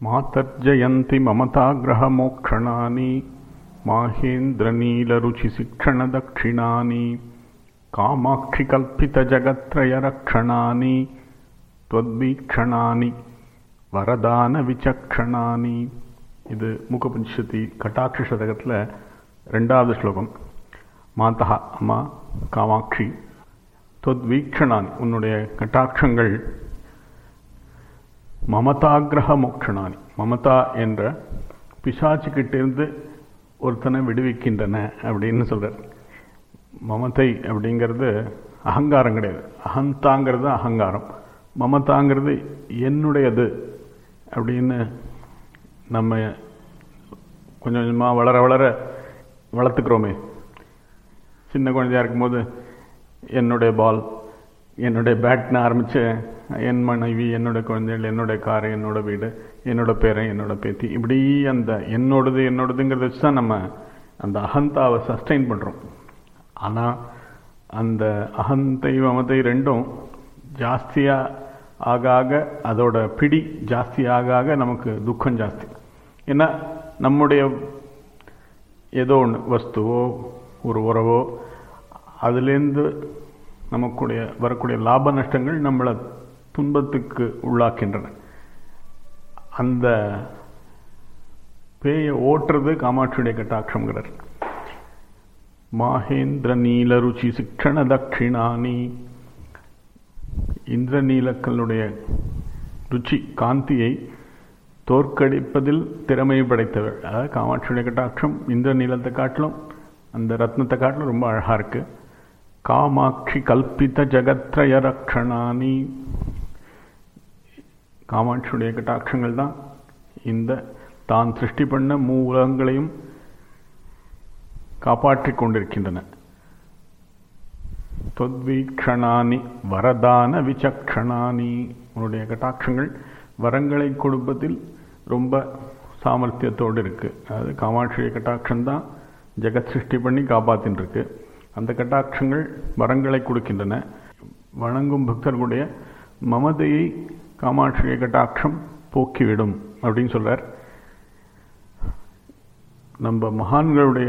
मातर्जयन्ति ममताग्रहमोक्षणानि माहेन्द्रनीलरुचिशिक्षणदक्षिणानि कामाक्षिकल्पितजगत्त्रयरक्षणानि त्वद्वीक्षणानि வரதானவிச்சக்ஷணானி இது மூக்கபஞ்சதி கட்டாட்சி சதகத்தில் ரெண்டாவது ஸ்லோகம் மாதா அம்மா காமாட்சி தொத்வீக்ஷணான் உன்னுடைய கட்டாட்சங்கள் மமதாகிரக மோக்ஷணானி மமதா என்ற பிசாச்சுக்கிட்டேருந்து ஒருத்தனை விடுவிக்கின்றன அப்படின்னு சொல்கிறார் மமதை அப்படிங்கிறது அகங்காரம் கிடையாது அகந்தாங்கிறது அகங்காரம் மமதாங்கிறது என்னுடையது அப்படின்னு நம்ம கொஞ்சம் கொஞ்சமாக வளர வளர வளர்த்துக்கிறோமே சின்ன குழந்தையா இருக்கும்போது என்னுடைய பால் என்னுடைய பேட்னு ஆரம்பித்து என் மனைவி என்னோட குழந்தைகள் என்னோட காரு என்னோட வீடு என்னோட பேரன் என்னோட பேத்தி இப்படி அந்த என்னோடது என்னோடதுங்கிறத வச்சு தான் நம்ம அந்த அகந்தாவை சஸ்டெயின் பண்ணுறோம் ஆனால் அந்த அகந்தை மமதை ரெண்டும் ஜாஸ்தியாக ஆக ஆக அதோட பிடி ஜாஸ்தி ஆக ஆக நமக்கு துக்கம் ஜாஸ்தி ஏன்னா நம்முடைய ஏதோ ஒன்று வஸ்துவோ ஒரு உறவோ அதுலேருந்து நமக்குடைய வரக்கூடிய லாப நஷ்டங்கள் நம்மளை துன்பத்துக்கு உள்ளாக்கின்றன அந்த பேயை ஓட்டுறது காமாட்சியுடைய கட்டாட்சங்கிறார் மாஹேந்திர நீலருச்சி சிக்ஷண தட்சிணானி இந்திரநீலக்களுடைய ருச்சி காந்தியை தோற்கடிப்பதில் திறமை படைத்தவர் அதாவது காமாட்சியுடைய கட்டாட்சம் இந்திரநீலத்தை காட்டிலும் அந்த ரத்னத்தை காட்டிலும் ரொம்ப அழகாக இருக்குது காமாட்சி கல்பித்த ஜகத்ரய ரக்ஷணானி காமாட்சியுடைய கட்டாட்சங்கள் தான் இந்த தான் சிருஷ்டி பண்ண மூ உலகங்களையும் காப்பாற்றிக் கொண்டிருக்கின்றன தொத்வீக்ஷணானி வரதான விசக்ஷணானி உன்னுடைய கட்டாட்சங்கள் வரங்களை கொடுப்பதில் ரொம்ப சாமர்த்தியத்தோடு இருக்குது அதாவது காமாட்சிய கட்டாட்சம் தான் ஜெகத் சிருஷ்டி பண்ணி காப்பாத்தின்னு இருக்கு அந்த கட்டாட்சங்கள் வரங்களை கொடுக்கின்றன வணங்கும் பக்தர்களுடைய மமதையை காமாட்சிய கட்டாட்சம் போக்கிவிடும் அப்படின்னு சொல்றார் நம்ம மகான்களுடைய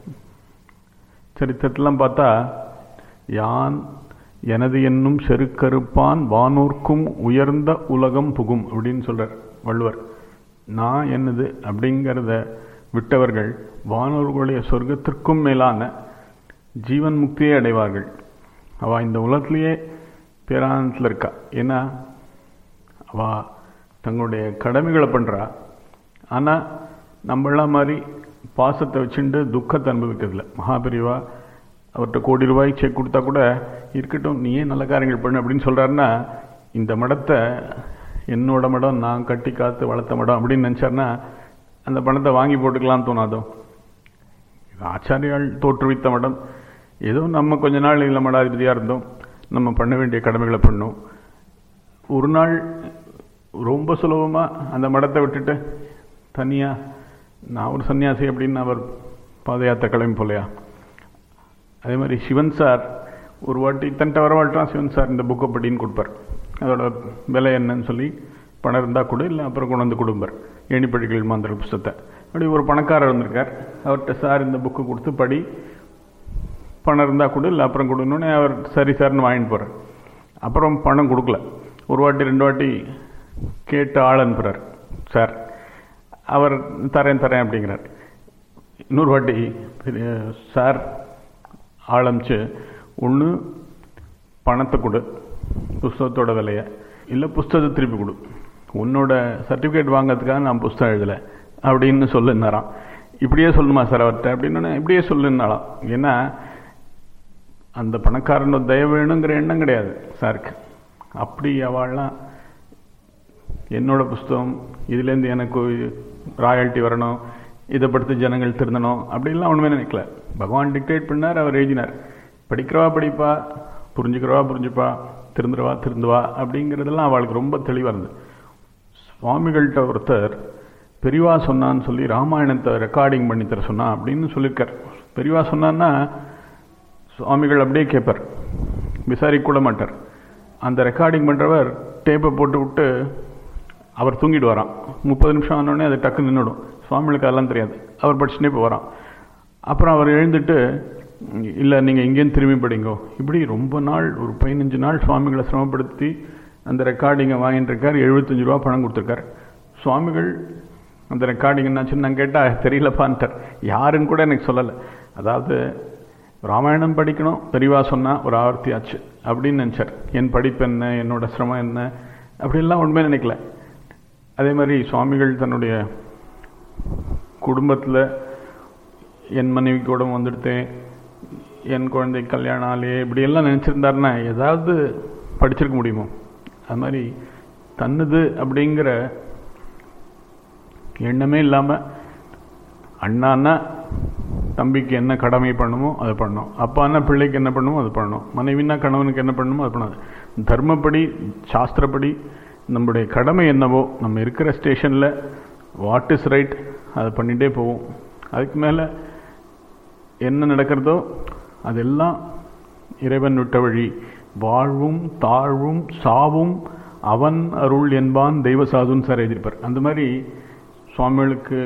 சரித்திரத்தெல்லாம் பார்த்தா யான் எனது என்னும் செருக்கருப்பான் வானூர்க்கும் உயர்ந்த உலகம் புகும் அப்படின்னு சொல்றார் வள்ளுவர் நான் என்னது அப்படிங்கிறத விட்டவர்கள் வானோர்களுடைய சொர்க்கத்திற்கும் மேலான ஜீவன் முக்தியை அடைவார்கள் அவ இந்த உலகத்திலேயே பேரானத்தில் இருக்கா ஏன்னா அவ தங்களுடைய கடமைகளை பண்ணுறா ஆனால் நம்மளாம் மாதிரி பாசத்தை வச்சுட்டு துக்கத்தை அனுபவிக்கிறதில்ல மகாபிரிவா அவர்கிட்ட கோடி ரூபாய் செக் கொடுத்தா கூட இருக்கட்டும் நீயே நல்ல காரியங்கள் பண்ணு அப்படின்னு சொல்கிறாருன்னா இந்த மடத்தை என்னோட மடம் நான் கட்டி காத்து வளர்த்த மடம் அப்படின்னு நினச்சாருன்னா அந்த பணத்தை வாங்கி போட்டுக்கலாம்னு தோணாதோ ஆச்சாரியால் தோற்றுவித்த மடம் ஏதோ நம்ம கொஞ்ச நாள் இல்லை மடாதிபதியாக இருந்தோம் நம்ம பண்ண வேண்டிய கடமைகளை பண்ணோம் ஒரு நாள் ரொம்ப சுலபமாக அந்த மடத்தை விட்டுட்டு தனியாக நான் ஒரு சன்னியாசி அப்படின்னு அவர் பாத யாத்திரை கிளம்பி போலையா அதே மாதிரி சிவன் சார் ஒரு வாட்டி தன்ட்ட வரவாட்டான் சிவன் சார் இந்த புக்கை படின்னு கொடுப்பார் அதோட விலை என்னன்னு சொல்லி பணம் இருந்தால் கொடு இல்லை அப்புறம் கொண்டு வந்து கொடுப்பார் ஏணிப்படிகள் மாந்திர புஸ்தத்தை அப்படி ஒரு பணக்காரர் வந்திருக்கார் அவர்கிட்ட சார் இந்த புக்கு கொடுத்து படி பணம் இருந்தால் கொடு இல்லை அப்புறம் கொடுக்கணுன்னு அவர் சரி சார்னு வாங்கிட்டு போகிறார் அப்புறம் பணம் கொடுக்கல ஒரு வாட்டி ரெண்டு வாட்டி கேட்டு ஆள் அனுப்புகிறார் சார் அவர் தரேன் தரேன் அப்படிங்கிறார் இன்னொரு வாட்டி சார் ஆரம்பிச்சு ஒன்று பணத்தை கொடு புஸ்தகத்தோட விலையை இல்லை புஸ்தகத்தை திருப்பி கொடு உன்னோட சர்டிஃபிகேட் வாங்கிறதுக்காக நான் புஸ்தகம் எழுதலை அப்படின்னு சொல்லுன்னாராம் இப்படியே சொல்லணுமா சார் அவர்கிட்ட அப்படின்னு இப்படியே சொல்லுன்னாலாம் ஏன்னா அந்த பணக்காரனோட தயவு வேணுங்கிற எண்ணம் கிடையாது சாருக்கு அப்படி அவள்லாம் என்னோட புஸ்தகம் இதுலேருந்து எனக்கு ராயல்ட்டி வரணும் இதை படுத்து ஜனங்கள் திருந்தணும் அப்படின்லாம் ஒன்றுமே நினைக்கல பகவான் டிக்டேட் பண்ணார் அவர் எழுதினார் படிக்கிறவா படிப்பா புரிஞ்சுக்கிறவா புரிஞ்சுப்பா திருந்துருவா திருந்துவா அப்படிங்கிறதெல்லாம் அவளுக்கு ரொம்ப தெளிவாக இருந்தது சுவாமிகள்கிட்ட ஒருத்தர் பெரியவா சொன்னான்னு சொல்லி ராமாயணத்தை ரெக்கார்டிங் பண்ணி தர சொன்னா அப்படின்னு சொல்லியிருக்கார் பெரியவா சொன்னான்னா சுவாமிகள் அப்படியே கேட்பார் விசாரிக்க கூட மாட்டார் அந்த ரெக்கார்டிங் பண்ணுறவர் டேப்பை போட்டு விட்டு அவர் தூங்கிட்டு வரான் முப்பது நிமிஷம் ஆனோடனே அது டக்கு நின்றுடும் சுவாமிகளுக்கு அதெல்லாம் தெரியாது அவர் படிச்சுட்டே போகிறான் அப்புறம் அவர் எழுந்துட்டு இல்லை நீங்கள் இங்கேயும் திரும்பி படிங்கோ இப்படி ரொம்ப நாள் ஒரு பதினஞ்சு நாள் சுவாமிகளை சிரமப்படுத்தி அந்த ரெக்கார்டிங்கை வாங்கிட்டு இருக்கார் எழுபத்தஞ்சு ரூபா பணம் கொடுத்துருக்காரு சுவாமிகள் அந்த ரெக்கார்டிங் என்னாச்சுன்னு நான் கேட்டால் தெரியலப்பான்ட்டார் யாருன்னு கூட எனக்கு சொல்லலை அதாவது ராமாயணம் படிக்கணும் பெரியவா சொன்னால் ஒரு ஆவர்த்தி ஆச்சு அப்படின்னு நினச்சார் என் படிப்பு என்ன என்னோட சிரமம் என்ன அப்படிலாம் உண்மையை நினைக்கல அதே மாதிரி சுவாமிகள் தன்னுடைய குடும்பத்தில் என் மனைவி கூட வந்துடுத்தேன் என் குழந்தை கல்யாணம் ஆலையே இப்படியெல்லாம் நினச்சிருந்தாருன்னா ஏதாவது படிச்சிருக்க முடியுமோ அது மாதிரி தன்னுது அப்படிங்கிற எண்ணமே இல்லாமல் அண்ணான்னா தம்பிக்கு என்ன கடமை பண்ணுமோ அதை பண்ணணும் அப்பான்னா பிள்ளைக்கு என்ன பண்ணுமோ அது பண்ணணும் மனைவினா கணவனுக்கு என்ன பண்ணணுமோ அது பண்ணணும் தர்மப்படி சாஸ்திரப்படி நம்முடைய கடமை என்னவோ நம்ம இருக்கிற ஸ்டேஷனில் வாட் இஸ் ரைட் அதை பண்ணிகிட்டே போவோம் அதுக்கு மேலே என்ன நடக்கிறதோ அதெல்லாம் இறைவன் விட்ட வழி வாழ்வும் தாழ்வும் சாவும் அவன் அருள் என்பான் தெய்வ சாதுன்னு சார் எழுதியிருப்பார் அந்த மாதிரி சுவாமிகளுக்கு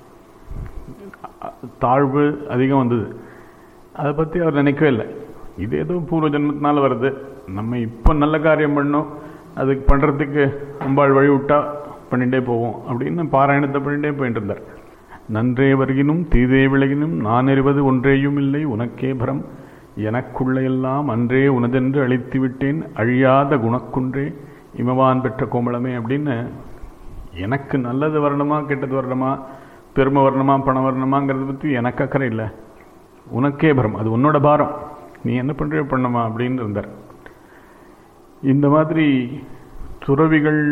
தாழ்வு அதிகம் வந்தது அதை பற்றி அவர் நினைக்கவே இல்லை இது ஏதோ பூர்வ ஜென்மத்தினால வருது நம்ம இப்போ நல்ல காரியம் பண்ணோம் அதுக்கு பண்ணுறதுக்கு அம்பாள் வழி விட்டா பண்ணிகிட்டே போவோம் அப்படின்னு பாராயணத்தை பண்ணிகிட்டே போயிட்டு இருந்தார் நன்றே வருகினும் தீதே விலகினும் நான் அறிவது ஒன்றேயும் இல்லை உனக்கே பரம் எனக்குள்ள எல்லாம் அன்றே உனதென்று அழித்து விட்டேன் அழியாத குணக்குன்றே இமவான் பெற்ற கோமளமே அப்படின்னு எனக்கு நல்லது வரணுமா கெட்டது வரணுமா பெருமை வரணுமா பணம் வரணுமாங்கிறத பற்றி எனக்கு அக்கறை இல்லை உனக்கே பரம் அது உன்னோட பாரம் நீ என்ன பண்ணுறியோ பண்ணுமா அப்படின்னு இருந்தார் இந்த மாதிரி துறவிகள்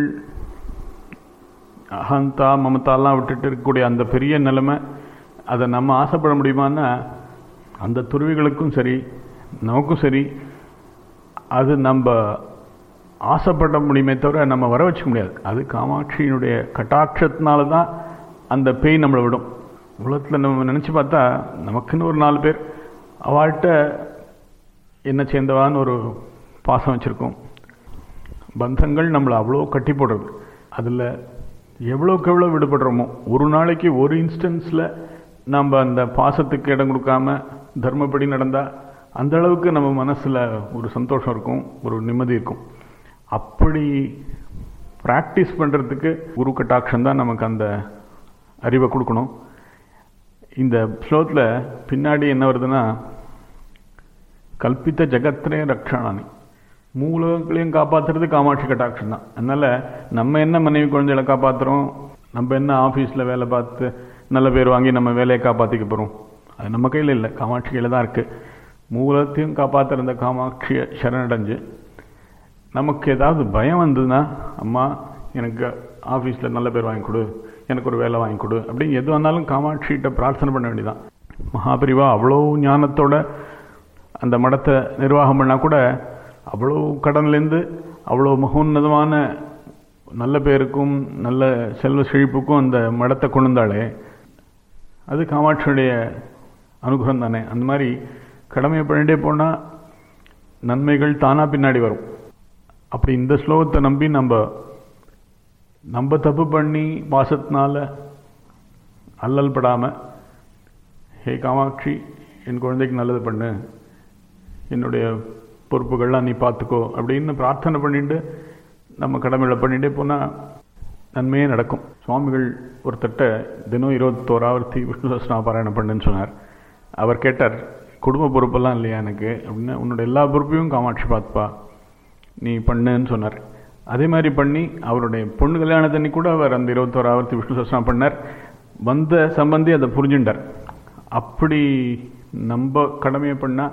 அகந்தா மமதாலாம் விட்டுட்டு இருக்கக்கூடிய அந்த பெரிய நிலைமை அதை நம்ம ஆசைப்பட முடியுமான்னா அந்த துறவிகளுக்கும் சரி நமக்கும் சரி அது நம்ம ஆசைப்பட முடியுமே தவிர நம்ம வர வச்சுக்க முடியாது அது காமாட்சியினுடைய கட்டாட்சத்தினால தான் அந்த பேய் நம்மளை விடும் உலகத்தில் நம்ம நினச்சி பார்த்தா நமக்குன்னு ஒரு நாலு பேர் அவள்கிட்ட என்ன சேர்ந்தவான்னு ஒரு பாசம் வச்சுருக்கோம் பந்தங்கள் நம்மளை அவ்வளோ கட்டி போடுறது அதில் எவ்வளோக்கு எவ்வளோ விடுபடுறோமோ ஒரு நாளைக்கு ஒரு இன்ஸ்டன்ஸில் நம்ம அந்த பாசத்துக்கு இடம் கொடுக்காம தர்மப்படி நடந்தால் அந்த அளவுக்கு நம்ம மனசில் ஒரு சந்தோஷம் இருக்கும் ஒரு நிம்மதி இருக்கும் அப்படி ப்ராக்டிஸ் பண்ணுறதுக்கு குரு கட்டாட்சம் தான் நமக்கு அந்த அறிவை கொடுக்கணும் இந்த ஸ்லோகத்தில் பின்னாடி என்ன வருதுன்னா கல்பித்த ஜகத்திரே ரக்ஷாணி மூலங்களையும் காப்பாற்றுறது காமாட்சி கட்டாட்சம் தான் அதனால் நம்ம என்ன மனைவி குழந்தைகளை காப்பாற்றுறோம் நம்ம என்ன ஆஃபீஸில் வேலை பார்த்து நல்ல பேர் வாங்கி நம்ம வேலையை காப்பாற்றிக்க போகிறோம் அது நம்ம கையில் இல்லை காமாட்சி கையில் தான் இருக்குது மூலத்தையும் காப்பாற்றுற இந்த காமாட்சியை சரணடைஞ்சு நமக்கு ஏதாவது பயம் வந்ததுன்னா அம்மா எனக்கு ஆஃபீஸில் நல்ல பேர் வாங்கி கொடு எனக்கு ஒரு வேலை வாங்கி கொடு அப்படின்னு எது வந்தாலும் காமாட்சிகிட்ட பிரார்த்தனை பண்ண வேண்டியதான் மகாபிரிவா அவ்வளோ ஞானத்தோட அந்த மடத்தை நிர்வாகம் பண்ணால் கூட அவ்வளோ கடன்லேருந்து அவ்வளோ மகோன்னதமான நல்ல பேருக்கும் நல்ல செல்வ செழிப்புக்கும் அந்த மடத்தை கொண்டு வந்தாலே அது காமாட்சியுடைய அனுகிரகம் தானே அந்த மாதிரி கடமையை பண்ணிட்டே போனால் நன்மைகள் தானாக பின்னாடி வரும் அப்படி இந்த ஸ்லோகத்தை நம்பி நம்ம நம்ம தப்பு பண்ணி வாசத்தினால அல்லல் படாமல் ஹே காமாட்சி என் குழந்தைக்கு நல்லது பண்ணு என்னுடைய பொறுப்புகள்லாம் நீ பார்த்துக்கோ அப்படின்னு பிரார்த்தனை பண்ணிட்டு நம்ம கடமைகளை பண்ணிகிட்டே போனால் நன்மையே நடக்கும் சுவாமிகள் ஒருத்தட்ட தினம் இருபத்தோராவர்த்தி விஷ்ணு சஸ்னா பாராயணம் பண்ணுன்னு சொன்னார் அவர் கேட்டார் குடும்ப பொறுப்பெல்லாம் இல்லையா எனக்கு அப்படின்னு உன்னோட எல்லா பொறுப்பையும் காமாட்சி பார்த்துப்பா நீ பண்ணுன்னு சொன்னார் அதே மாதிரி பண்ணி அவருடைய பொண்ணு கல்யாணத்தண்ணி கூட அவர் அந்த இருபத்தோராவர்த்தி விஷ்ணு சஸ்னா பண்ணார் வந்த சம்பந்தி அதை புரிஞ்சுட்டார் அப்படி நம்ம கடமையை பண்ணால்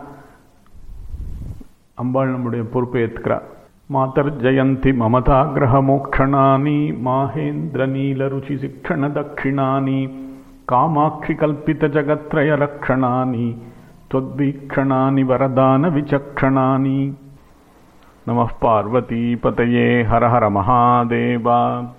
அம்பாள் நம்முடைய பொறுப்பை ஏற்றுக்கிறா மாதர் ஜெயந்தி மமதாகிரகமோக்ஷணானி மாஹேந்திர நீல ருச்சி சிக்ஷண தட்சிணானி காமாட்சி கல்பித ஜகத்ரய ரக்ஷணானி त्वद्वीक्षणानि वरदानविचक्षणानि नमः पार्वतीपतये हर हर महादेवा